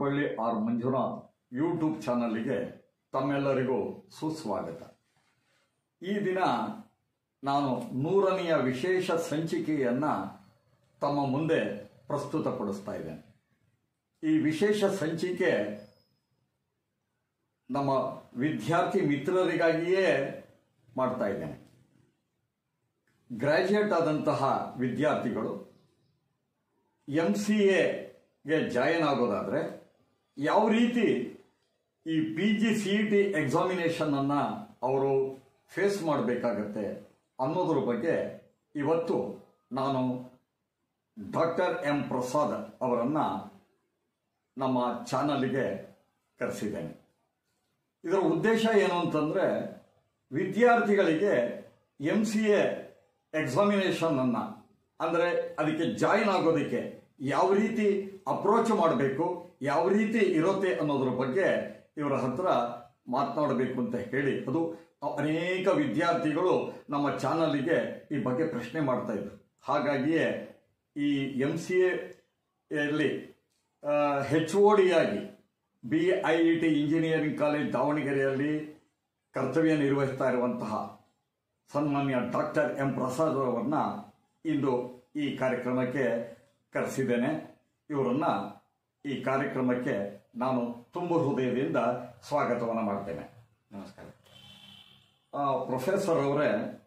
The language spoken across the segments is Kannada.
ಮರಪಳ್ಳಿ ಆರ್ ಮಂಜುನಾಥ್ ಯೂಟ್ಯೂಬ್ ಚಾನಲ್ಗೆ ತಮ್ಮೆಲ್ಲರಿಗೂ ಸುಸ್ವಾಗತ ಈ ದಿನ ನಾನು ನೂರನೆಯ ವಿಶೇಷ ಸಂಚಿಕೆಯನ್ನು ತಮ್ಮ ಮುಂದೆ ಪ್ರಸ್ತುತಪಡಿಸ್ತಾ ಇದ್ದೇನೆ ಈ ವಿಶೇಷ ಸಂಚಿಕೆ ನಮ್ಮ ವಿದ್ಯಾರ್ಥಿ ಮಿತ್ರರಿಗಾಗಿಯೇ ಮಾಡ್ತಾ ಇದ್ದೇನೆ ಗ್ರಾಜ್ಯುಯೇಟ್ ಆದಂತಹ ವಿದ್ಯಾರ್ಥಿಗಳು ಎಂ ಸಿ ಎಗೆ ಜಾಯಿನ್ ಆಗೋದಾದರೆ ಯಾವ ರೀತಿ ಈ P G C E T ಎಕ್ಸಾಮಿನೇಷನನ್ನು ಅವರು ಫೇಸ್ ಮಾಡಬೇಕಾಗತ್ತೆ ಅನ್ನೋದ್ರ ಬಗ್ಗೆ ಇವತ್ತು ನಾನು ಡಾಕ್ಟರ್ ಎಂ ಪ್ರಸಾದ್ ಅವರನ್ನು ನಮ್ಮ ಚಾನಲ್ಗೆ ಕರೆಸಿದ್ದೇನೆ ಇದರ ಉದ್ದೇಶ ಏನು ಅಂತಂದರೆ ವಿದ್ಯಾರ್ಥಿಗಳಿಗೆ ಎಂ ಸಿ ಎ ಎಕ್ಸಾಮಿನೇಷನನ್ನು ಅಂದರೆ ಅದಕ್ಕೆ ಜಾಯಿನ್ ಆಗೋದಕ್ಕೆ ಯಾವ ರೀತಿ ಅಪ್ರೋಚ್ ಮಾಡಬೇಕು ಯಾವ ರೀತಿ ಇರುತ್ತೆ ಅನ್ನೋದ್ರ ಬಗ್ಗೆ ಇವರ ಹತ್ರ ಮಾತನಾಡಬೇಕು ಅಂತ ಹೇಳಿ ಅದು ಅನೇಕ ವಿದ್ಯಾರ್ಥಿಗಳು ನಮ್ಮ ಚಾನಲ್ಗೆ ಈ ಬಗ್ಗೆ ಪ್ರಶ್ನೆ ಮಾಡ್ತಾ ಇದ್ರು ಹಾಗಾಗಿಯೇ ಈ ಎಂ ಸಿ ಎಲ್ಲಿ ಹೆಚ್ ಓ ಡಿಯಾಗಿ B I E T engineering college ದಾವಣಗೆರೆಯಲ್ಲಿ ಕರ್ತವ್ಯ ನಿರ್ವಹಿಸ್ತಾ ಇರುವಂತಹ ಸನ್ಮಾನ್ಯ ಡಾಕ್ಟರ್ ಎಂ ಪ್ರಸಾದ್ ಅವರನ್ನ ಇಂದು ಈ ಕಾರ್ಯಕ್ರಮಕ್ಕೆ ಕರೆಸಿದ್ದೇನೆ ಇವರನ್ನ ಈ ಕಾರ್ಯಕ್ರಮಕ್ಕೆ ನಾನು ತುಂಬ ಹೃದಯದಿಂದ ಸ್ವಾಗತವನ್ನು ಮಾಡ್ತೇನೆ ನಮಸ್ಕಾರ ಆ, ಪ್ರೊಫೆಸರ್ ಅವರೇ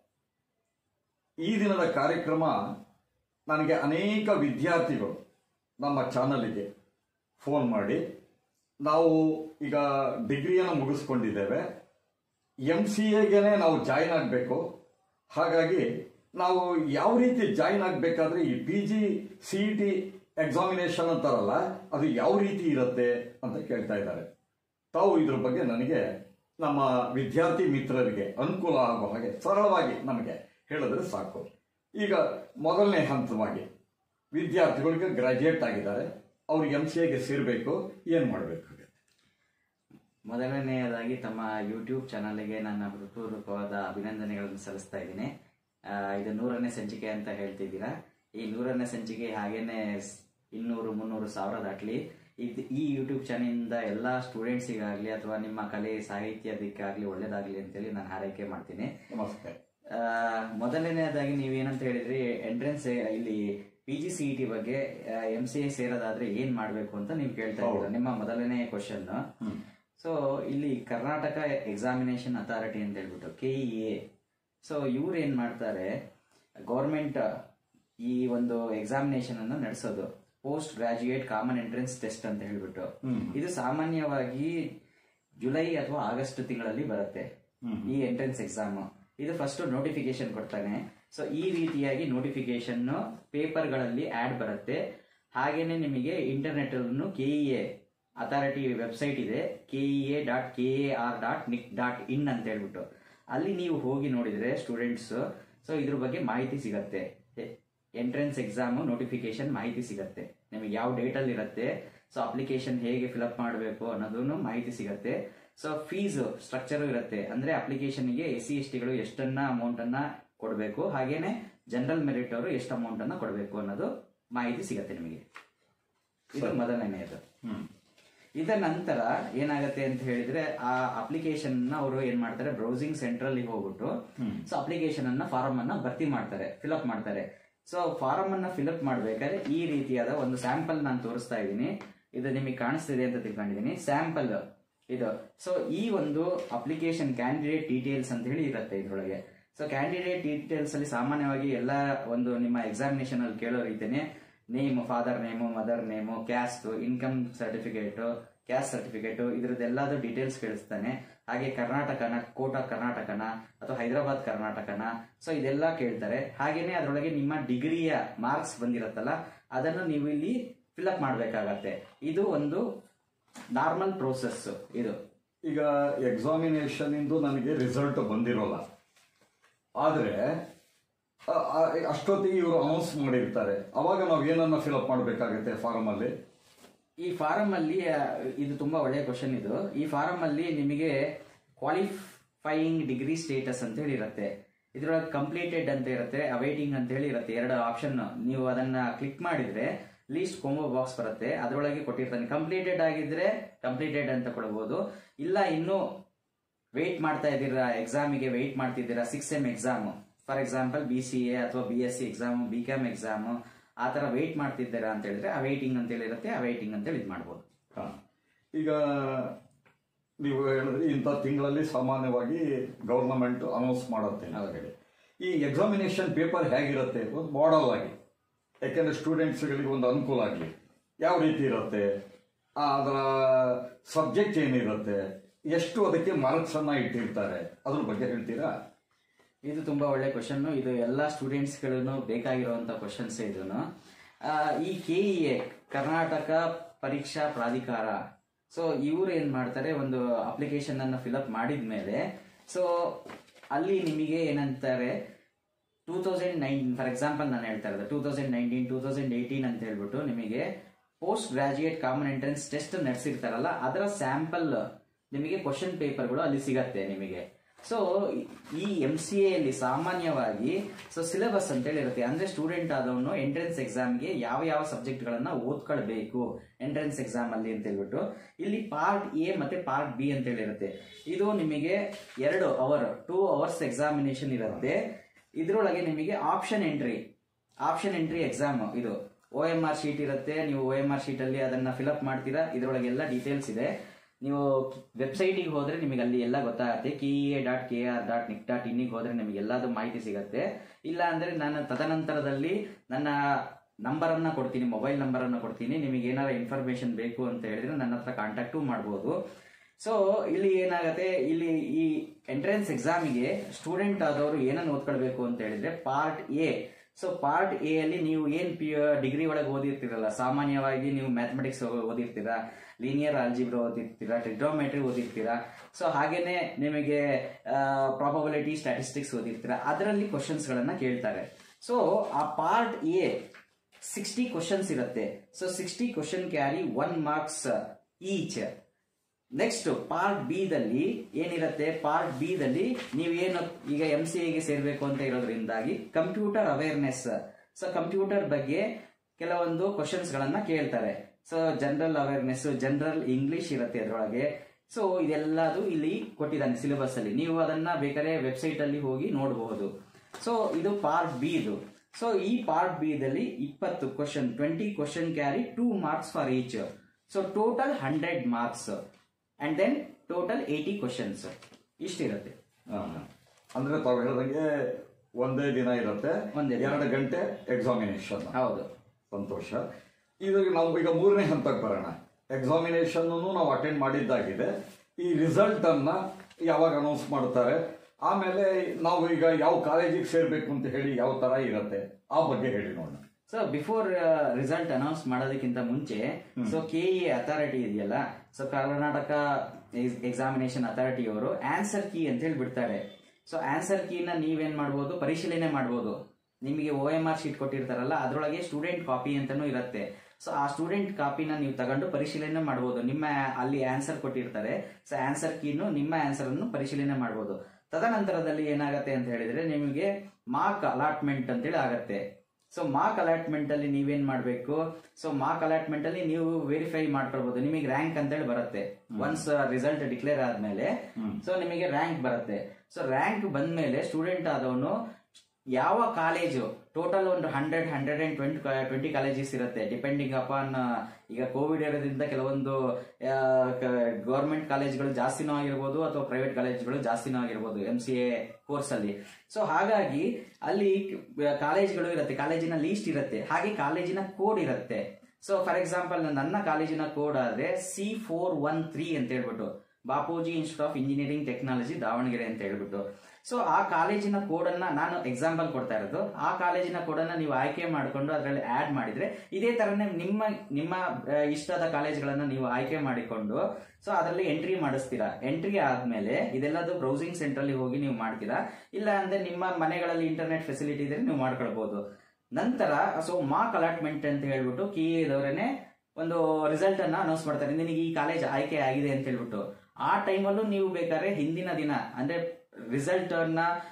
ಈ ದಿನದ ಕಾರ್ಯಕ್ರಮ ನನಗೆ ಅನೇಕ ವಿದ್ಯಾರ್ಥಿಗಳು ನಮ್ಮ ಚಾನಲಿಗೆ ಫೋನ್ ಮಾಡಿ ನಾವು ಈಗ ಡಿಗ್ರಿಯನ್ನು ಮುಗಿಸ್ಕೊಂಡಿದ್ದೇವೆ ಎಂ ಸಿ ಎಗೆನೆ ನಾವು ಜಾಯಿನ್ ಆಗಬೇಕು ಹಾಗಾಗಿ ನಾವು ಯಾವ ರೀತಿ ಜಾಯಿನ್ ಆಗಬೇಕಾದ್ರೆ ಈ P G C E T examination ಅಂತಾರಲ್ಲ ಅದು ಯಾವ ರೀತಿ ಇರುತ್ತೆ ಅಂತ ಕೇಳ್ತಾ ಇದ್ದಾರೆ ತಾವು ಇದ್ರ ಬಗ್ಗೆ ನನಗೆ ನಮ್ಮ ವಿದ್ಯಾರ್ಥಿ ಮಿತ್ರರಿಗೆ ಅನುಕೂಲ ಆಗೋ ಹಾಗೆ ಸರಳವಾಗಿ ನಮಗೆ ಹೇಳಿದ್ರೆ ಸಾಕು ಈಗ ಮೊದಲನೇ ಹಂತವಾಗಿ ವಿದ್ಯಾರ್ಥಿಗಳಿಗೆ ಗ್ರಾಜ್ಯುಯೇಟ್ ಆಗಿದ್ದಾರೆ ಅವ್ರು ಎಂ ಸಿ ಎಗೆ ಸೇರಬೇಕು ಏನು ಮಾಡಬೇಕಾಗುತ್ತೆ ಮೊದಲನೆಯದಾಗಿ ತಮ್ಮ ಯೂಟ್ಯೂಬ್ ಚಾನಲ್ಗೆ ನನ್ನ ಹೃತ್ಪೂರ್ವಕವಾದ ಅಭಿನಂದನೆಗಳನ್ನು ಸಲ್ಲಿಸ್ತಾ ಇದ್ದೀನಿ ಆ, ಇದು ನೂರನೇ ಸಂಚಿಕೆ ಅಂತ ಹೇಳ್ತಿದ್ದೀರಾ ಈ ನೂರನೇ ಸಂಚಿಕೆ ಹಾಗೇನೆ ಸ್- ಇನ್ನೂರು ಮುನ್ನೂರು ಸಾವಿರ ದಾಟ್ಲಿ ಇದು ಈ ಯೂಟ್ಯೂಬ್ ಚಾನಲಿಂದ ಎಲ್ಲ ಸ್ಟೂಡೆಂಟ್ಸಿಗಾಗಲಿ ಅಥವಾ ನಿಮ್ಮ ಕಲೆ ಸಾಹಿತ್ಯದಕ್ಕಾಗಲಿ ಒಳ್ಳೇದಾಗಲಿ ಅಂತೇಳಿ ನಾನು ಹಾರೈಕೆ ಮಾಡ್ತೀನಿ ನಮಸ್ತೆ ಆ, ಮೊದಲನೇದಾಗಿ ನೀವೇನಂತ ಹೇಳಿದ್ರಿ ಎಂಟ್ರೆನ್ಸ್ ಇಲ್ಲಿ P G C E T ಬಗ್ಗೆ ಎಂ ಸಿ ಎ ಸೇರೋದಾದ್ರೆ ಏನ್ ಮಾಡ್ಬೇಕು ಅಂತ ನೀವು ಕೇಳ್ತಾ ಇದ್ದೀರಾ ನಿಮ್ಮ ಮೊದಲನೇ ಕ್ವಶನ್ ಸೊ ಇಲ್ಲಿ ಕರ್ನಾಟಕ ಎಕ್ಸಾಮಿನೇಷನ್ ಅಥಾರಿಟಿ ಅಂತ ಹೇಳ್ಬಿಟ್ಟು ಕೆ ಇ ಎ ಸೊ ಇವ್ರು ಏನ್ ಮಾಡ್ತಾರೆ ಗೌರ್ಮೆಂಟ್ ಈ ಒಂದು ಎಕ್ಸಾಮಿನೇಷನ್ ಅನ್ನು ನಡೆಸೋದು post graduate common entrance test ಅಂತ ಹೇಳ್ಬಿಟ್ಟು ಇದು ಸಾಮಾನ್ಯವಾಗಿ ಜುಲೈ ಅಥವಾ ಆಗಸ್ಟ್ ತಿಂಗಳಲ್ಲಿ ಬರುತ್ತೆ ಈ ಎಂಟ್ರೆನ್ಸ್ ಎಕ್ಸಾಮ್ ಇದು ಫಸ್ಟ್ ನೋಟಿಫಿಕೇಶನ್ ಕೊಡ್ತಾನೆ ಸೊ ಈ ರೀತಿಯಾಗಿ ನೋಟಿಫಿಕೇಶನ್ ಪೇಪರ್ಗಳಲ್ಲಿ ಆಡ್ ಬರುತ್ತೆ ಹಾಗೇನೆ ನಿಮಗೆ ಇಂಟರ್ನೆಟ್ ಅನ್ನು ಕೆಇಎ ಅಥಾರಿಟಿ ವೆಬ್ಸೈಟ್ ಇದೆ KEA dot K A R dot nic dot in ಅಂತ ಹೇಳ್ಬಿಟ್ಟು ಅಲ್ಲಿ ನೀವು ಹೋಗಿ ನೋಡಿದ್ರೆ ಸ್ಟೂಡೆಂಟ್ಸ್ ಸೊ ಇದ್ರ ಬಗ್ಗೆ ಮಾಹಿತಿ ಸಿಗತ್ತೆ ಎಂಟ್ರೆನ್ಸ್ ಎಕ್ಸಾಮ್ ನೋಟಿಫಿಕೇಶನ್ ಮಾಹಿತಿ ಸಿಗತ್ತೆ ನಿಮಗೆ ಯಾವ ಡೇಟ್ ಅಲ್ಲಿ ಇರುತ್ತೆ ಸೊ ಅಪ್ಲಿಕೇಶನ್ ಹೇಗೆ ಫಿಲಪ್ ಮಾಡಬೇಕು ಅನ್ನೋದನ್ನು ಮಾಹಿತಿ ಸಿಗತ್ತೆ ಸೊ ಫೀಸ್ ಸ್ಟ್ರಕ್ಚರ್ ಇರುತ್ತೆ ಅಂದ್ರೆ ಅಪ್ಲಿಕೇಶನ್ಗೆ ಎಸ್ ಸಿ ಎಸ್ ಟಿಗಳು ಎಷ್ಟನ್ನ ಅಮೌಂಟ್ ಅನ್ನ ಕೊಡಬೇಕು ಹಾಗೇನೆ ಜನರಲ್ ಮೆರಿಟ್ ಅವರು ಎಷ್ಟು ಅಮೌಂಟ್ ಅನ್ನ ಕೊಡಬೇಕು ಅನ್ನೋದು ಮಾಹಿತಿ ಸಿಗತ್ತೆ ನಿಮಗೆ ಇದು ಮೊದಲನೆಯದು ಇದರ ನಂತರ ಏನಾಗತ್ತೆ ಅಂತ ಹೇಳಿದ್ರೆ ಆ ಅಪ್ಲಿಕೇಶನ್ ಅವರು ಏನ್ ಮಾಡ್ತಾರೆ ಬ್ರೌಸಿಂಗ್ ಸೆಂಟ್ರಲ್ಲಿ ಹೋಗ್ಬಿಟ್ಟು ಸೊ ಅಪ್ಲಿಕೇಶನ್ ಅನ್ನ ಫಾರಂ ಅನ್ನ ಭರ್ತಿ ಮಾಡ್ತಾರೆ ಫಿಲಪ್ ಮಾಡ್ತಾರೆ ಸೊ ಫಾರಂ ಅನ್ನ ಫಿಲಪ್ ಮಾಡ್ಬೇಕಾದ್ರೆ ಈ ರೀತಿಯಾದ ಒಂದು ಸ್ಯಾಂಪಲ್ ನಾನು ತೋರಿಸ್ತಾ ಇದ್ದೀನಿ ಇದು ನಿಮಗೆ ಕಾಣಿಸ್ತಿದೆ ಅಂತ ತಿಳ್ಕೊಂಡಿದ್ದೀನಿ ಸ್ಯಾಂಪಲ್ ಇದು ಸೊ ಈ ಒಂದು ಅಪ್ಲಿಕೇಶನ್ ಕ್ಯಾಂಡಿಡೇಟ್ ಡೀಟೇಲ್ಸ್ ಅಂತ ಹೇಳಿ ಇರುತ್ತೆ ಇದ್ರೊಳಗೆ ಸೊ ಕ್ಯಾಂಡಿಡೇಟ್ ಡೀಟೇಲ್ಸ್ ಅಲ್ಲಿ ಸಾಮಾನ್ಯವಾಗಿ ಎಲ್ಲ ಒಂದು ನಿಮ್ಮ ಎಕ್ಸಾಮಿನೇಷನ್ ಅಲ್ಲಿ ಕೇಳೋ ರೀತಿನೇ name father name mother name caste income certificate caste certificate ಇದ್ರದ್ದೆಲ್ಲದು ಡೀಟೇಲ್ಸ್ ಕೇಳಿಸ್ತಾನೆ ಹಾಗೆ ಕರ್ನಾಟಕನ ಕೋಟ ಕರ್ನಾಟಕನ ಅಥವಾ ಹೈದರಾಬಾದ್ ಕರ್ನಾಟಕನ ಸೊ ಇದೆಲ್ಲ ಕೇಳ್ತಾರೆ ಹಾಗೇನೆ ಅದರೊಳಗೆ ನಿಮ್ಮ ಡಿಗ್ರಿಯ ಮಾರ್ಕ್ಸ್ ಬಂದಿರತ್ತಲ್ಲ ಅದನ್ನು ನೀವು ಇಲ್ಲಿ ಫಿಲ್ಅಪ್ ಮಾಡಬೇಕಾಗತ್ತೆ ಇದು ಒಂದು ನಾರ್ಮಲ್ ಪ್ರೋಸೆಸ್ ಇದು ಈಗ ಎಕ್ಸಾಮಿನೇಷನ್ ಇಂದು ನನಗೆ ರಿಸಲ್ಟ್ ಬಂದಿರೋಲ್ಲ ಆದರೆ ಅಷ್ಟೊತ್ತಿಗೆ ಇವರು ಅನೌನ್ಸ್ ಮಾಡಿರ್ತಾರೆ ಅವಾಗ ನಾವು ಏನನ್ನ ಫಿಲಪ್ ಮಾಡಬೇಕಾಗುತ್ತೆ ಫಾರಮ್ ಅಲ್ಲಿ ಈ ಫಾರಂ ಅಲ್ಲಿ ಆ, ಇದು ತುಂಬಾ ಒಳ್ಳೆಯ ಕ್ವಶನ್ ಇದು ಈ ಫಾರಂ ಅಲ್ಲಿ ನಿಮಗೆ ಕ್ವಾಲಿಫೈಯಿಂಗ್ ಡಿಗ್ರಿ ಸ್ಟೇಟಸ್ ಅಂತ ಹೇಳಿ ಇರುತ್ತೆ ಇದ್ರೊಳಗೆ ಕಂಪ್ಲೀಟೆಡ್ ಅಂತ ಇರುತ್ತೆ ಅವೈಟಿಂಗ್ ಅಂತ ಹೇಳಿ ಇರುತ್ತೆ ಎರಡು ಆಪ್ಷನ್ ನೀವು ಅದನ್ನ ಕ್ಲಿಕ್ ಮಾಡಿದ್ರೆ ಲೀಸ್ಟ್ ಕೋಂಬೋ ಬಾಕ್ಸ್ ಬರುತ್ತೆ ಅದರೊಳಗೆ ಕೊಟ್ಟಿರ್ತಾನೆ ಕಂಪ್ಲೀಟೆಡ್ ಆಗಿದ್ರೆ ಕಂಪ್ಲೀಟೆಡ್ ಅಂತ ಕೊಡಬಹುದು ಇಲ್ಲ ಇನ್ನು ವೆಯ್ಟ್ ಮಾಡ್ತಾ ಇದ್ದೀರಾ ಎಕ್ಸಾಮಿಗೆ ವೆಯ್ಟ್ ಮಾಡ್ತಿದ್ದೀರಾ six M exam for example B C A ಅಥವಾ B S C exam B com exam ಆ ತರ ವೆಯ್ಟ್ ಮಾಡ್ತಿದ್ದೀರಾ ಅಂತ ಹೇಳಿದ್ರೆ ಆ ವೆಯ್ಟಿಂಗ್ ಅಂತ ಹೇಳಿರುತ್ತೆ ಆ ವೆಯ್ಟಿಂಗ್ ಅಂತೇಳಿ ಇದು ಮಾಡ್ಬೋದು ಹಾ. ಈಗ ನೀವು ಹೇಳಿದ್ರಿ ಇಂಥ ತಿಂಗಳಲ್ಲಿ ಸಾಮಾನ್ಯವಾಗಿ ಗೌರ್ನಮೆಂಟ್ ಅನೌನ್ಸ್ ಮಾಡುತ್ತೆ ಅಂತ ಹೇಳಿ ಈ ಎಕ್ಸಾಮಿನೇಷನ್ ಪೇಪರ್ ಹೇಗಿರುತ್ತೆ ಒಂದು ಮಾಡಲ್ ಆಗಿ ಯಾಕೆಂದ್ರೆ ಸ್ಟೂಡೆಂಟ್ಸ್ಗಳಿಗೆ ಒಂದು ಅನುಕೂಲ ಆಗಲಿ ಯಾವ ರೀತಿ ಇರುತ್ತೆ ಆ, ಅದರ ಸಬ್ಜೆಕ್ಟ್ ಏನಿರುತ್ತೆ ಎಷ್ಟು ಅದಕ್ಕೆ ಮಾರ್ಕ್ಸ್ ಅನ್ನ ಇಟ್ಟಿರ್ತಾರೆ ಅದ್ರ ಬಗ್ಗೆ ಹೇಳ್ತೀರಾ ಇದು ತುಂಬಾ ಒಳ್ಳೆ ಕ್ವಶನ್ ಇದು ಎಲ್ಲಾ ಸ್ಟೂಡೆಂಟ್ಸ್ ಗಳನ್ನು ಬೇಕಾಗಿರುವಂತ ಕ್ವಶನ್ಸ್ ಇದನ್ನು ಆ, ಈ ಕೆ ಎ ಕರ್ನಾಟಕ ಪರೀಕ್ಷಾ ಪ್ರಾಧಿಕಾರ ಸೊ ಇವ್ರು ಏನ್ ಮಾಡ್ತಾರೆ ಒಂದು ಅಪ್ಲಿಕೇಶನ್ ಅನ್ನ ಫಿಲಪ್ ಮಾಡಿದ್ಮೇಲೆ ಸೊ ಅಲ್ಲಿ ನಿಮಗೆ ಏನಂತಾರೆ two thousand nine for example ನಾನು ಹೇಳ್ತಾ ಇರೋದು two thousand nineteen two thousand eighteen ಅಂತ ಹೇಳ್ಬಿಟ್ಟು ನಿಮಗೆ post graduate common entrance test ನಡೆಸಿರ್ತಾರಲ್ಲ ಅದರ ಸ್ಯಾಂಪಲ್ ನಿಮಗೆ ಕ್ವಶನ್ ಪೇಪರ್ಗಳು ಅಲ್ಲಿ ಸಿಗತ್ತೆ ನಿಮಗೆ ಸೊ ಈ ಎಂ ಸಿ ಎಲ್ಲಿ ಸಾಮಾನ್ಯವಾಗಿ ಸೊ ಸಿಲೆಬಸ್ ಅಂತ ಹೇಳಿರುತ್ತೆ ಅಂದ್ರೆ ಸ್ಟೂಡೆಂಟ್ ಆದವನು ಎಂಟ್ರೆನ್ಸ್ ಎಕ್ಸಾಮ್ಗೆ ಯಾವ ಯಾವ ಸಬ್ಜೆಕ್ಟ್ ಗಳನ್ನ ಓದ್ಕೊಳ್ಬೇಕು ಎಂಟ್ರೆನ್ಸ್ ಎಕ್ಸಾಮ್ ಅಲ್ಲಿ ಅಂತ ಹೇಳ್ಬಿಟ್ಟು ಇಲ್ಲಿ ಪಾರ್ಟ್ ಎ ಮತ್ತೆ ಪಾರ್ಟ್ ಬಿ ಅಂತ ಹೇಳಿರುತ್ತೆ ಇದು ನಿಮಗೆ ಎರಡು ಅವರ್ ಟೂ ಅವರ್ಸ್ ಎಕ್ಸಾಮಿನೇಷನ್ ಇರುತ್ತೆ ಇದ್ರೊಳಗೆ ನಿಮಗೆ option entry option entry exam ಇದು ಒ ಎಂ ಆರ್ ಶೀಟ್ ಇರುತ್ತೆ ನೀವು ಒ ಎಂ ಆರ್ ಶೀಟ್ ಅಲ್ಲಿ ಅದನ್ನ ಫಿಲಪ್ ಮಾಡ್ತೀರಾ ಇದ್ರೊಳಗೆ ಎಲ್ಲ ಡೀಟೇಲ್ಸ್ ಇದೆ ನೀವು ವೆಬ್ಸೈಟಿಗೆ ಹೋದ್ರೆ ನಿಮಗೆ ಅಲ್ಲಿ ಎಲ್ಲ ಗೊತ್ತಾಗುತ್ತೆ K A dot K R dot nic ಡಾಟ್ ಇನ್ನಿಗೆ ಹೋದ್ರೆ ನಿಮಗೆ ಎಲ್ಲದು ಮಾಹಿತಿ ಸಿಗುತ್ತೆ ಇಲ್ಲ ಅಂದ್ರೆ ನಾನು ತದನಂತರದಲ್ಲಿ ನನ್ನ ನಂಬರ್ ಅನ್ನ ಕೊಡ್ತೀನಿ ಮೊಬೈಲ್ ನಂಬರ್ ಅನ್ನ ಕೊಡ್ತೀನಿ ನಿಮಗೆ ಏನಾರ ಇನ್ಫಾರ್ಮೇಶನ್ ಬೇಕು ಅಂತ ಹೇಳಿದ್ರೆ ನನ್ನ ಹತ್ರ ಕಾಂಟ್ಯಾಕ್ಟು ಮಾಡ್ಬೋದು ಸೊ ಇಲ್ಲಿ ಏನಾಗುತ್ತೆ ಇಲ್ಲಿ ಈ ಎಂಟ್ರೆನ್ಸ್ ಎಕ್ಸಾಮಿಗೆ ಸ್ಟೂಡೆಂಟ್ ಆದವರು ಏನನ್ನು ಓದ್ಕೊಳ್ಬೇಕು ಅಂತ ಹೇಳಿದ್ರೆ part A so part A ಅಲ್ಲಿ ನೀವು ಏನ್ ಪಿ ಡಿಗ್ರಿ ಒಳಗೆ ಓದಿರ್ತೀರಲ್ಲ ಸಾಮಾನ್ಯವಾಗಿ ನೀವು ಮ್ಯಾಥಮೆಟಿಕ್ಸ್ ಓದಿರ್ತೀರಾ ಲೀನಿಯರ್ ಆಲ್ಜಿಬ್ರಾ ಓದಿರ್ತೀರಾ ಟ್ರಿಗ್ನೋಮೆಟ್ರಿ ಓದಿರ್ತೀರಾ ಸೊ ಹಾಗೇನೆ ನಿಮಗೆ ಪ್ರಾಬಬಿಲಿಟಿ ಸ್ಟ್ಯಾಟಿಸ್ಟಿಕ್ಸ್ ಓದಿರ್ತೀರಾ ಅದರಲ್ಲಿ ಕ್ವಶನ್ಸ್ ಗಳನ್ನ ಕೇಳ್ತಾರೆ ಸೊ ಆ ಪಾರ್ಟ್ ಎ ಸಿಕ್ಸ್ಟಿ ಕ್ವಶನ್ಸ್ ಇರುತ್ತೆ so sixty question carry one marks each next part B ದಲ್ಲಿ ಏನಿರುತ್ತೆ ಪಾರ್ಟ್ ಬಿ ದಲ್ಲಿ ನೀವೇನು ಈಗ ಎಂ ಸಿ ಎಗೆ ಸೇರ್ಬೇಕು ಅಂತ ಇರೋದ್ರಿಂದಾಗಿ ಕಂಪ್ಯೂಟರ್ ಅವೇರ್ನೆಸ್ ಸೊ ಕಂಪ್ಯೂಟರ್ ಬಗ್ಗೆ ಕೆಲವೊಂದು ಕ್ವಶನ್ಸ್ ಗಳನ್ನ ಕೇಳ್ತಾರೆ so general awareness general English ಇರುತ್ತೆ ಅದರೊಳಗೆ ಸೊ ಇದೆಲ್ಲದು ಇಲ್ಲಿ ಕೊಟ್ಟಿದ್ದಾನೆ ಸಿಲೆಬಸ್ ಅಲ್ಲಿ ನೀವು ಅದನ್ನ ಬೇಕಾದ್ರೆ ವೆಬ್ಸೈಟ್ ಅಲ್ಲಿ ಹೋಗಿ ನೋಡಬಹುದು ಸೊ ಇದು ಪಾರ್ಟ್ ಬಿ ಇದು ಸೊ ಈ ಪಾರ್ಟ್ ಬಿ ದಲ್ಲಿ ಇಪ್ಪತ್ತು question twenty question carry two marks for each so total hundred marks and then total eighty questions ಇಷ್ಟಿರುತ್ತೆ ಹಾ. ಅಂದ್ರೆ ತಾವು ಹೇಳ್ದಂಗೆ ಒಂದೇ ದಿನ ಇರುತ್ತೆ ಒಂದೇ ದಿನ. ಎರಡು ಗಂಟೆ ಎಕ್ಸಾಮಿನೇಷನ್ ಹೌದು ಸಂತೋಷ ಇದು ನಾವು ಈಗ ಮೂರನೇ ಹಂತಕ್ಕೆ ಬರೋಣ ಎಕ್ಸಾಮಿನೇಷನ್ ನಾವು ಅಟೆಂಡ್ ಮಾಡಿದ್ದಾಗಿದೆ ಈ ರಿಸಲ್ಟ್ ಅನ್ನ ಯಾವಾಗ ಅನೌನ್ಸ್ ಮಾಡ್ತಾರೆ ಆಮೇಲೆ ನಾವು ಈಗ ಯಾವ ಕಾಲೇಜಿಗೆ ಸೇರ್ಬೇಕು ಅಂತ ಹೇಳಿ ಯಾವ ತರ ಇರತ್ತೆ ಆ ಬಗ್ಗೆ ಹೇಳಿ ನೋಡೋಣ ಸೊ ಬಿಫೋರ್ ರಿಸಲ್ಟ್ ಅನೌನ್ಸ್ ಮಾಡೋದಕ್ಕಿಂತ ಮುಂಚೆ ಸೊ ಕೆ ಇ ಅಥಾರಿಟಿ ಇದೆಯಲ್ಲ ಸೊ ಕರ್ನಾಟಕ ಎಕ್ಸಾಮಿನೇಷನ್ ಅಥಾರಿಟಿ ಅವರು ಆನ್ಸರ್ ಕೀ ಅಂತ ಹೇಳಿ ಬಿಡ್ತಾರೆ ಸೊ ಆನ್ಸರ್ ಕೀನ ನೀವೇನ್ ಮಾಡ್ಬೋದು ಪರಿಶೀಲನೆ ಮಾಡ್ಬೋದು ನಿಮಗೆ ಒ ಎಂ ಆರ್ ಶೀಟ್ ಕೊಟ್ಟಿರ್ತಾರಲ್ಲ ಅದರೊಳಗೆ ಸ್ಟೂಡೆಂಟ್ ಕಾಪಿ ಅಂತಾನೂ ಇರುತ್ತೆ ಸೊ ಆ ಸ್ಟೂಡೆಂಟ್ ಕಾಪಿನ ನೀವು ತಗೊಂಡು ಪರಿಶೀಲನೆ ಮಾಡ್ಬೋದು ನಿಮ್ಮ ಅಲ್ಲಿ ಆನ್ಸರ್ ಕೊಟ್ಟಿರ್ತಾರೆ ಸೊ ಆನ್ಸರ್ ಕೀನು ನಿಮ್ಮ ಆನ್ಸರ್ ಅನ್ನು ಪರಿಶೀಲನೆ ಮಾಡ್ಬೋದು ತದನಂತರದಲ್ಲಿ ಏನಾಗತ್ತೆ ಅಂತ ಹೇಳಿದ್ರೆ ನಿಮಗೆ ಮಾರ್ಕ್ ಅಲಾಟ್ಮೆಂಟ್ ಅಂತೇಳಿ ಆಗತ್ತೆ ಸೊ ಮಾರ್ಕ್ ಅಲಾಟ್ಮೆಂಟ್ ಅಲ್ಲಿ ನೀವೇನ್ ಮಾಡ್ಬೇಕು ಸೊ ಮಾರ್ಕ್ ಅಲಾಟ್ಮೆಂಟ್ ಅಲ್ಲಿ ನೀವು ವೆರಿಫೈ ಮಾಡ್ಕೊಳ್ಬಹುದು ನಿಮಗೆ ರ್ಯಾಂಕ್ ಅಂತೇಳಿ ಬರುತ್ತೆ ಒನ್ಸ್ ರಿಸಲ್ಟ್ ಡಿಕ್ಲೇರ್ ಆದ್ಮೇಲೆ ಸೊ ನಿಮಗೆ ರ್ಯಾಂಕ್ ಬರುತ್ತೆ ಸೊ ರ್ಯಾಂಕ್ ಬಂದ್ಮೇಲೆ ಸ್ಟೂಡೆಂಟ್ ಆದವನು ಯಾವ ಕಾಲೇಜು ಟೋಟಲ್ ಒಂದು hundred hundred and twenty twenty colleges ಇರುತ್ತೆ ಡಿಪೆಂಡಿಂಗ್ ಅಪಾನ್ ಈಗ ಕೋವಿಡ್ ಇರೋದ್ರಿಂದ ಕೆಲವೊಂದು ಗೌರ್ಮೆಂಟ್ ಕಾಲೇಜ್ಗಳು ಜಾಸ್ತಿನೂ ಆಗಿರ್ಬೋದು ಅಥವಾ ಪ್ರೈವೇಟ್ ಕಾಲೇಜ್ಗಳು ಜಾಸ್ತಿನೂ ಆಗಿರ್ಬೋದು ಎಂ ಸಿ ಎ ಕೋರ್ಸ್ ಅಲ್ಲಿ ಸೊ ಹಾಗಾಗಿ ಅಲ್ಲಿ ಕಾಲೇಜ್ಗಳು ಇರುತ್ತೆ ಕಾಲೇಜಿನ ಲೀಸ್ಟ್ ಇರುತ್ತೆ ಹಾಗೆ ಕಾಲೇಜಿನ ಕೋಡ್ ಇರುತ್ತೆ ಸೊ ಫಾರ್ ಎಕ್ಸಾಂಪಲ್ ನನ್ನ ಕಾಲೇಜಿನ ಕೋಡ್ ಆದ್ರೆ ಸಿ ಫೋರ್ ಒನ್ ತ್ರೀ ಅಂತ ಹೇಳ್ಬಿಟ್ಟು Bapuji institute of engineering technology Davanagere ಅಂತ ಹೇಳ್ಬಿಟ್ಟು ಸೊ ಆ ಕಾಲೇಜಿನ ಕೋಡನ್ನ ನಾನು ಎಕ್ಸಾಂಪಲ್ ಕೊಡ್ತಾ ಇರೋದು ಆ ಕಾಲೇಜಿನ ಕೋಡನ್ನ ನೀವು ಆಯ್ಕೆ ಮಾಡಿಕೊಂಡು ಅದರಲ್ಲಿ ಆಡ್ ಮಾಡಿದ್ರೆ ಇದೇ ತರನೇ ನಿಮ್ಮ ನಿಮ್ಮ ಆ, ಇಷ್ಟದ ಕಾಲೇಜ್ಗಳನ್ನ ನೀವು ಆಯ್ಕೆ ಮಾಡಿಕೊಂಡು ಸೊ ಅದರಲ್ಲಿ ಎಂಟ್ರಿ ಮಾಡಿಸ್ತೀರಾ ಎಂಟ್ರಿ ಆದ್ಮೇಲೆ ಇದೆಲ್ಲದು ಬ್ರೌಸಿಂಗ್ ಸೆಂಟರ್ ಅಲ್ಲಿ ಹೋಗಿ ನೀವು ಮಾಡ್ತೀರಾ ಇಲ್ಲ ಅಂದ್ರೆ ನಿಮ್ಮ ಮನೆಗಳಲ್ಲಿ ಇಂಟರ್ನೆಟ್ ಫೆಸಿಲಿಟಿ ಇದ್ರೆ ನೀವು ಮಾಡ್ಕೊಳ್ಬಹುದು ನಂತರ ಸೊ ಮಾರ್ಕ್ ಅಲಾಟ್ಮೆಂಟ್ ಅಂತ ಹೇಳ್ಬಿಟ್ಟು ಕಿ ಇದವರೇನೆ ಒಂದು ರಿಸಲ್ಟ್ ಅನ್ನ ಅನೌನ್ಸ್ ಮಾಡ್ತಾರೆ ನಿನಗೆ ಈ ಕಾಲೇಜ್ ಆಯ್ಕೆ ಆಗಿದೆ ಅಂತ ಹೇಳ್ಬಿಟ್ಟು ಆ ಟೈಮಲ್ಲೂ ನೀವು ಬೇಕಾದ್ರೆ ಹಿಂದಿನ ದಿನ ಅಂದ್ರೆ ರಿಸಲ್ಟ್ ಅನ್ನ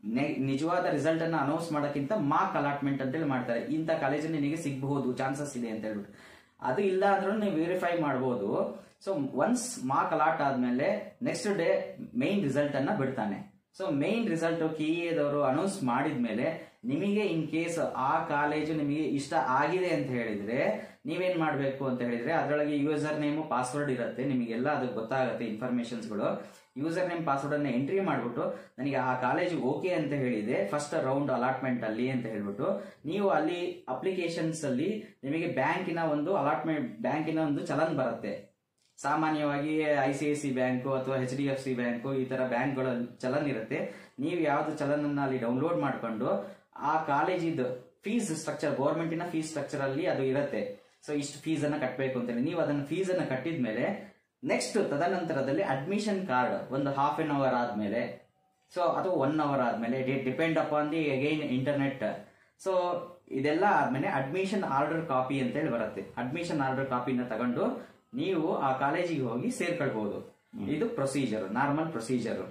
ನೆ- ನಿಜವಾದ ರಿಸಲ್ಟ್ ಅನ್ನ ಅನೌನ್ಸ್ ಮಾಡೋಕ್ಕಿಂತ ಮಾರ್ಕ್ ಅಲಾಟ್ಮೆಂಟ್ ಅಂತೇಳಿ ಮಾಡ್ತಾರೆ ಇಂಥ ಕಾಲೇಜ್ ನಿನಗೆ ಸಿಗಬಹುದು ಚಾನ್ಸಸ್ ಇದೆ ಅಂತ ಹೇಳ್ಬಿಟ್ಟು ಅದು ಇಲ್ಲ ಅಂದ್ರೂ ನೀವು ವೆರಿಫೈ ಮಾಡಬಹುದು ಸೊ ಒನ್ಸ್ ಮಾರ್ಕ್ ಅಲಾಟ್ ಆದ್ಮೇಲೆ ನೆಕ್ಸ್ಟ್ ಡೇ ಮೈನ್ ರಿಸಲ್ಟ್ ಅನ್ನ ಬಿಡ್ತಾನೆ ಸೊ ಮೈನ್ ರಿಸಲ್ಟ್ ಕೆ ಎದವರು ಅನೌನ್ಸ್ ಮಾಡಿದ್ಮೇಲೆ ನಿಮಗೆ ಇನ್ ಕೇಸ್ ಆ ಕಾಲೇಜು ನಿಮಗೆ ಇಷ್ಟ ಆಗಿದೆ ಅಂತ ಹೇಳಿದ್ರೆ ನೀವೇನ್ ಮಾಡಬೇಕು ಅಂತ ಹೇಳಿದ್ರೆ ಅದರೊಳಗೆ ಯೂಸರ್ ನೇಮ್ ಪಾಸ್ವರ್ಡ್ ಇರುತ್ತೆ ನಿಮಗೆಲ್ಲ ಅದು ಗೊತ್ತಾಗುತ್ತೆ ಇನ್ಫಾರ್ಮೇಶನ್ಸ್ಗಳು ಯೂಸರ್ ನೇಮ್ ಪಾಸ್ವರ್ಡ್ ಅನ್ನ ಎಂಟ್ರಿ ಮಾಡ್ಬಿಟ್ಟು ನನಗೆ ಆ ಕಾಲೇಜ್ ಓಕೆ ಅಂತ ಹೇಳಿದೆ ಫಸ್ಟ್ ರೌಂಡ್ ಅಲಾಟ್ಮೆಂಟ್ ಅಲ್ಲಿ ಅಂತ ಹೇಳ್ಬಿಟ್ಟು ನೀವು ಅಲ್ಲಿ ಅಪ್ಲಿಕೇಶನ್ಸ್ ಅಲ್ಲಿ ನಿಮಗೆ ಬ್ಯಾಂಕಿನ ಒಂದು ಅಲಾಟ್ಮೆಂಟ್ ಬ್ಯಾಂಕಿನ ಒಂದು ಚಲನ್ ಬರುತ್ತೆ ಸಾಮಾನ್ಯವಾಗಿ I C I C bank ಅಥವಾ H D F C bank ಈ ತರ ಬ್ಯಾಂಕ್ಗಳ ಚಲನ್ ಇರುತ್ತೆ ನೀವು ಯಾವ್ದು ಚಲನ್ ಅನ್ನ ಅಲ್ಲಿ ಡೌನ್ಲೋಡ್ ಮಾಡ್ಕೊಂಡು ಆ ಕಾಲೇಜಿದ್ದು ಫೀಸ್ ಸ್ಟ್ರಕ್ಚರ್ ಗೌರ್ಮೆಂಟಿನ ಫೀಸ್ ಸ್ಟ್ರಕ್ಚರ್ ಅಲ್ಲಿ ಅದು ಇರುತ್ತೆ ಸೊ ಇಷ್ಟು ಫೀಸ್ ಅನ್ನ ಕಟ್ಟಬೇಕು ಅಂತೇಳಿ ನೀವು ಅದನ್ನ ಫೀಸ್ ಅನ್ನ ಕಟ್ಟಿದ ಮೇಲೆ ನೆಕ್ಸ್ಟ್ ತದನಂತರದಲ್ಲಿ ಅಡ್ಮಿಷನ್ ಕಾರ್ಡ್ ಒಂದು ಹಾಫ್ ಎನ್ ಅವರ್ ಆದ್ಮೇಲೆ ಸೊ ಅಥವಾ ಒನ್ ಅವರ್ ಆದ್ಮೇಲೆ depend upon the again internet so ಇದೆಲ್ಲ ಆದ್ಮೇಲೆ ಅಡ್ಮಿಷನ್ ಆರ್ಡರ್ ಕಾಪಿ ಅಂತೇಳಿ ಬರುತ್ತೆ ಅಡ್ಮಿಷನ್ ಆರ್ಡರ್ ಕಾಪಿನ ತಗೊಂಡು ನೀವು ಆ ಕಾಲೇಜಿಗೆ ಹೋಗಿ ಸೇರ್ಕೊಳ್ಬಹುದು ಇದು ಪ್ರೊಸೀಜರ್ ನಾರ್ಮಲ್ ಪ್ರೊಸೀಜರ್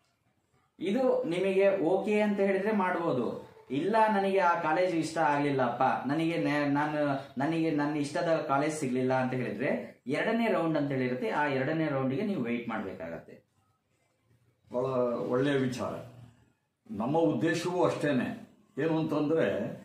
ಇದು ನಿಮಗೆ ಓಕೆ ಅಂತ ಹೇಳಿದ್ರೆ ಮಾಡ್ಬೋದು ಇಲ್ಲ ನನಗೆ ಆ ಕಾಲೇಜ್ ಇಷ್ಟ ಆಗ್ಲಿಲ್ಲಪ್ಪ ನನಗೆ ನೆ- ನಾನು ನನಗೆ ನನ್ನ ಇಷ್ಟದ ಕಾಲೇಜ್ ಸಿಗ್ಲಿಲ್ಲ ಅಂತ ಹೇಳಿದ್ರೆ ಎರಡನೇ ರೌಂಡ್ ಅಂತ ಹೇಳಿರುತ್ತೆ ಆ ಎರಡನೇ ರೌಂಡ್ಗೆ ನೀವು ವೆಯ್ಟ್ ಮಾಡ್ಬೇಕಾಗತ್ತೆ ಬಹಳ ಒಳ್ಳೆಯ ವಿಚಾರ ನಮ್ಮ ಉದ್ದೇಶವೂ ಅಷ್ಟೇನೆ ಏನು ಅಂತಂದ್ರೆ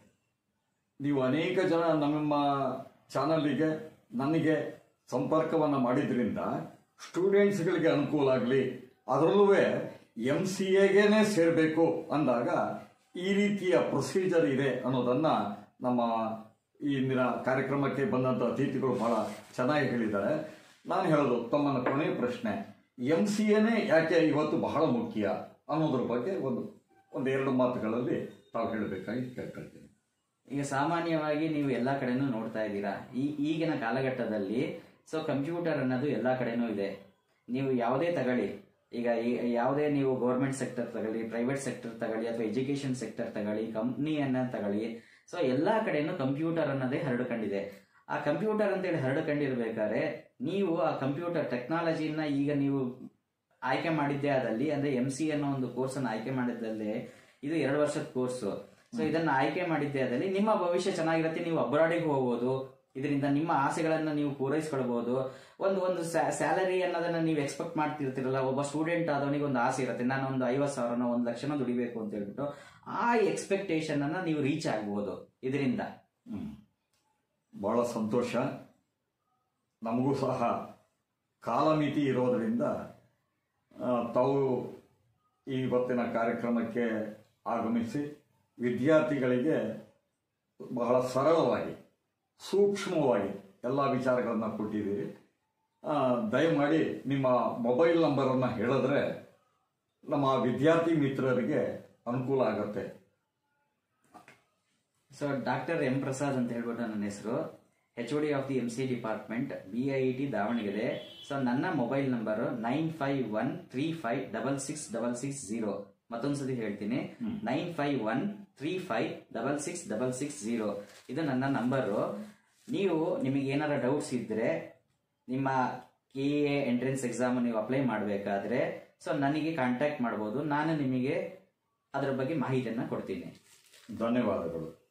ನೀವು ಅನೇಕ ಜನ ನಮ್ಮ ಚಾನಲ್ಗೆ ನನಗೆ ಸಂಪರ್ಕವನ್ನು ಮಾಡಿದ್ರಿಂದ ಸ್ಟೂಡೆಂಟ್ಸ್ಗಳಿಗೆ ಅನುಕೂಲ ಆಗಲಿ ಅದರಲ್ಲೂ ಎಂ ಸಿ ಎಗೇನೆ ಸೇರಬೇಕು ಅಂದಾಗ ಈ ರೀತಿಯ ಪ್ರೊಸೀಜರ್ ಇದೆ ಅನ್ನೋದನ್ನ ನಮ್ಮ ಈ ಇಂದಿನ ಕಾರ್ಯಕ್ರಮಕ್ಕೆ ಬಂದಂಥ ಅತಿಥಿಗಳು ಬಹಳ ಚೆನ್ನಾಗಿ ಹೇಳಿದ್ದಾರೆ ನಾನು ಹೇಳೋದು ತಮ್ಮನ್ನ ಕೊನೆಯ ಪ್ರಶ್ನೆ ಎಂ ಸಿ ಎನೇ ಯಾಕೆ ಇವತ್ತು ಬಹಳ ಮುಖ್ಯ ಅನ್ನೋದ್ರ ಬಗ್ಗೆ ಒಂದು ಒಂದು ಎರಡು ಮಾತುಗಳಲ್ಲಿ ತಾವು ಹೇಳಬೇಕಾಗಿ ಕೇಳ್ಕೊಳ್ತೀನಿ ಈಗ ಸಾಮಾನ್ಯವಾಗಿ ನೀವು ಎಲ್ಲಾ ಕಡೆನೂ ನೋಡ್ತಾ ಇದ್ದೀರಾ ಈ ಈಗಿನ ಕಾಲಘಟ್ಟದಲ್ಲಿ ಸೊ ಕಂಪ್ಯೂಟರ್ ಅನ್ನೋದು ಎಲ್ಲಾ ಕಡೆನೂ ಇದೆ ನೀವು ಯಾವುದೇ ತಗೊಳ್ಳಿ ಈಗ ಈ- ಯಾವುದೇ ನೀವು ಗೌರ್ಮೆಂಟ್ ಸೆಕ್ಟರ್ ತಗೊಳ್ಳಿ ಪ್ರೈವೇಟ್ ಸೆಕ್ಟರ್ ತಗೊಳ್ಳಿ ಅಥವಾ ಎಜುಕೇಶನ್ ಸೆಕ್ಟರ್ ತಗೊಳ್ಳಿ ಕಂಪ್ನಿಯನ್ನ ತಗೊಳ್ಳಿ ಸೊ ಎಲ್ಲಾ ಕಡೆನೂ ಕಂಪ್ಯೂಟರ್ ಅನ್ನೋದೇ ಹರಡ್ಕೊಂಡಿದೆ ಆ ಕಂಪ್ಯೂಟರ್ ಅಂತೇಳಿ ಹರಡ್ಕೊಂಡಿರ್ಬೇಕಾದ್ರೆ ನೀವು ಆ ಕಂಪ್ಯೂಟರ್ ಟೆಕ್ನಾಲಜಿನ ಈಗ ನೀವು ಆಯ್ಕೆ ಮಾಡಿದ್ದೇ ಆದಲ್ಲಿ ಅಂದ್ರೆ ಎಂ ಸಿ ಅನ್ನೋ ಒಂದು ಕೋರ್ಸ್ ಅನ್ನು ಆಯ್ಕೆ ಮಾಡಿದ್ದಲ್ಲಿ ಇದು ಎರಡು ವರ್ಷದ ಕೋರ್ಸ್ ಸೊ ಇದನ್ನ ಆಯ್ಕೆ ಮಾಡಿದ್ದೇ ಆದಲ್ಲಿ ನಿಮ್ಮ ಭವಿಷ್ಯ ಚೆನ್ನಾಗಿರುತ್ತೆ ನೀವು ಅಬ್ರಾಡಿಗೆ ಹೋಗ್ಬೋದು ಇದರಿಂದ ನಿಮ್ಮ ಆಸೆಗಳನ್ನ ನೀವು ಪೂರೈಸ್ಕೊಳ್ಬಹುದು ಒಂದು ಒಂದು ಸ್ಯಾಲರಿ ಅನ್ನೋದನ್ನ ನೀವು ಎಕ್ಸ್ಪೆಕ್ಟ್ ಮಾಡ್ತಿರ್ತಿರಲ್ಲ ಒಬ್ಬ ಸ್ಟೂಡೆಂಟ್ ಆದವನಿಗೆ ಒಂದು ಆಸೆ ಇರುತ್ತೆ ನಾನು ಒಂದು ಐವತ್ತು ಸಾವಿರನೋ ಒಂದು ಲಕ್ಷನೋ ದುಡಿಬೇಕು ಅಂತ ಹೇಳ್ಬಿಟ್ಟು ಆ ಎಕ್ಸ್ಪೆಕ್ಟೇಷನ್ ಅನ್ನ ನೀವು ರೀಚ್ ಆಗ್ಬೋದು ಇದರಿಂದ ಹ್ಮ್. ಬಹಳ ಸಂತೋಷ ನಮಗೂ ಸಹ ಕಾಲಮಿತಿ ಇರೋದರಿಂದ ಆ, ತಾವು ಈ ಇವತ್ತಿನ ಕಾರ್ಯಕ್ರಮಕ್ಕೆ ಆಗಮಿಸಿ ವಿದ್ಯಾರ್ಥಿಗಳಿಗೆ ಬಹಳ ಸರಳವಾಗಿ ಸೂಕ್ಷ್ಮವಾಗಿ ಎಲ್ಲ ವಿಚಾರಗಳನ್ನು ಕೊಟ್ಟಿದ್ದೀರಿ ಆ, ದಯಮಾಡಿ ನಿಮ್ಮ ಮೊಬೈಲ್ ನಂಬರನ್ನು ಹೇಳಿದ್ರೆ ನಮ್ಮ ವಿದ್ಯಾರ್ಥಿ ಮಿತ್ರರಿಗೆ ಅನುಕೂಲ ಆಗತ್ತೆ ಸೊ ಡಾಕ್ಟರ್ ಎಂ ಪ್ರಸಾದ್ ಅಂತ ಹೇಳ್ಬಿಟ್ಟು ನನ್ನ ಹೆಸರು H D of the M C department B I T Davanagere so ನನ್ನ mobile number nine five one three five double six double six zero ಮತ್ತೊಂದ್ಸತಿ ಹೇಳ್ತೀನಿ nine five one three five double six double six zero ಇದು ನನ್ನ ನಂಬರು ನೀವು ನಿಮಗೆ ಏನಾರ ಡೌಟ್ಸ್ ಇದ್ರೆ ನಿಮ್ಮ ಕೆ ಎ ಎಂಟ್ರೆನ್ಸ್ ಎಕ್ಸಾಮ್ ನೀವು ಅಪ್ಲೈ ಮಾಡಬೇಕಾದ್ರೆ ಸೊ ನನಗೆ ಕಾಂಟ್ಯಾಕ್ಟ್ ಮಾಡ್ಬೋದು ನಾನು ನಿಮಗೆ ಅದರ ಬಗ್ಗೆ ಮಾಹಿತಿಯನ್ನು ಕೊಡ್ತೀನಿ ಧನ್ಯವಾದಗಳು